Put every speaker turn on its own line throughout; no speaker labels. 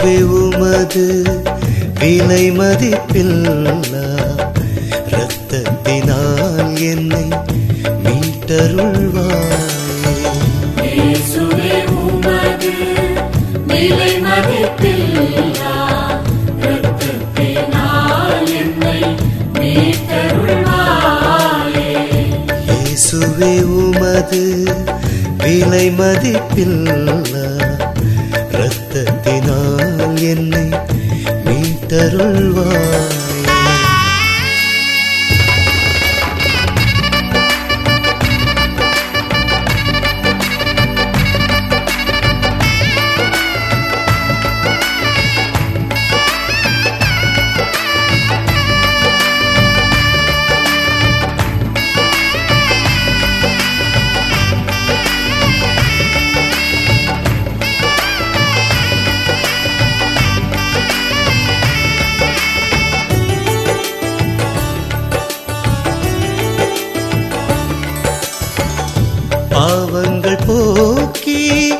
இயேசுவே உமது விலை மதிப்பில்லா இரத்தத்தினால் என்னை மீட்டருள்வாயே
இயேசுவே உமது விலை மதிப்பில்லா இரத்தத்தினால் என்னை மீட்டருள்வாயே
இயேசுவே உமது விலை மதிப்பில்லா இரத்தத்தினால் என்னை மீட்டருள்வாயே பாவங்கள் போக்கி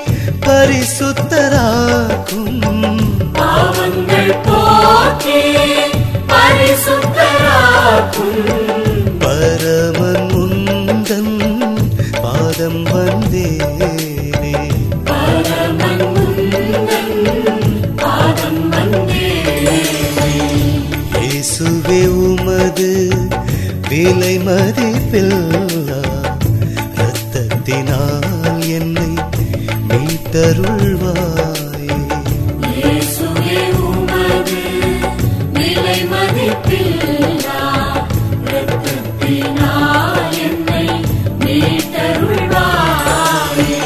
பரிசுத்தராக்கும்
பாவங்கள் போக்கி பரிசுத்தராக்கும்
பரமன் முந்தன் பாதம் வந்தேனே
பரமன் முந்தன் பாதம் வந்தேனே
இயேசுவே உமது விலை மதிப்பில்லா இரத்தத்தினால் என்னை மீட்டருள்வாயே
இயேசுவே உமது விலை மதிப்பில்லா இரத்தத்தினால் என்னை மீட்டருள்வாயே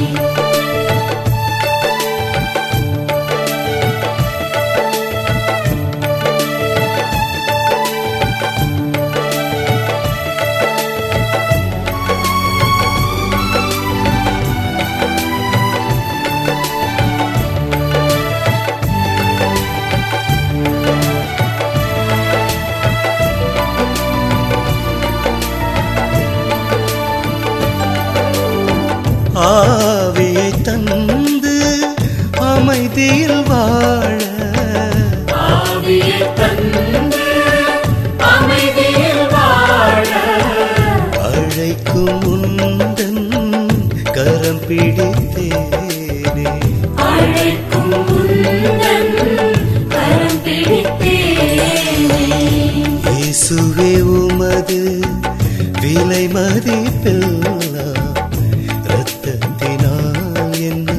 ஆவியை தந்து அமைதியில் வாழ
ஆவியை தந்து அமைதியில் வாழ
அழைக்கும் உந்தன் கரம் பிடித்தேனே
அழைக்கும் உந்தன் கரம் பிடித்தேனே
இயேசுவே உமது விலை மதிப்பில்லா இரத்தத்தினால் என்னை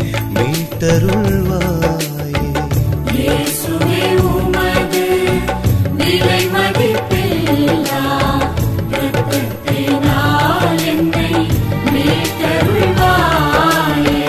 மீட்டருள்வாயே
இயேசுவே உமது விலை மதிப்பில்லா இரத்தத்தினால் என்னை மீட்டருள்வாயே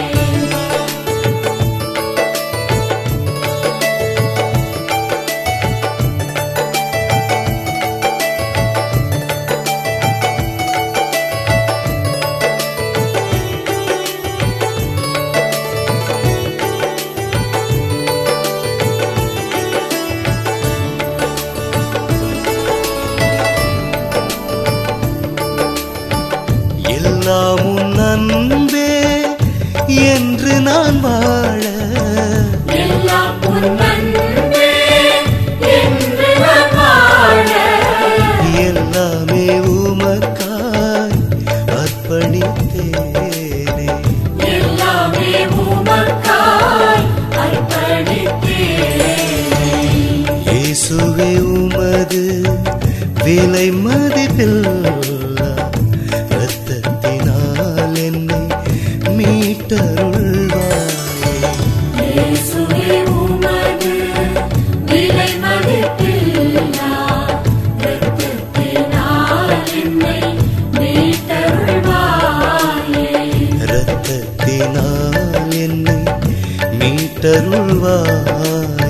எல்லாம் உன் அன்பே என்று நான் வாழ
எல்லாம் உன் அன்பே என்று நான் வாழ
எல்லாமே உமக்காய் அர்ப்பணித்தேனே
எல்லாமே உமக்காய் அர்ப்பணித்தேனே
இயேசுவே உமது விலை மதிப்பில்லா இரத்தத்தினால் என்னை மீட்டருள்வாயே
இயேசுவே உமது விலை மதிப்பில்லா இரத்தத்தினால் என்னை மீட்டருள்வாயே
இரத்தத்தினால் என்னை மீட்டருள்வாயே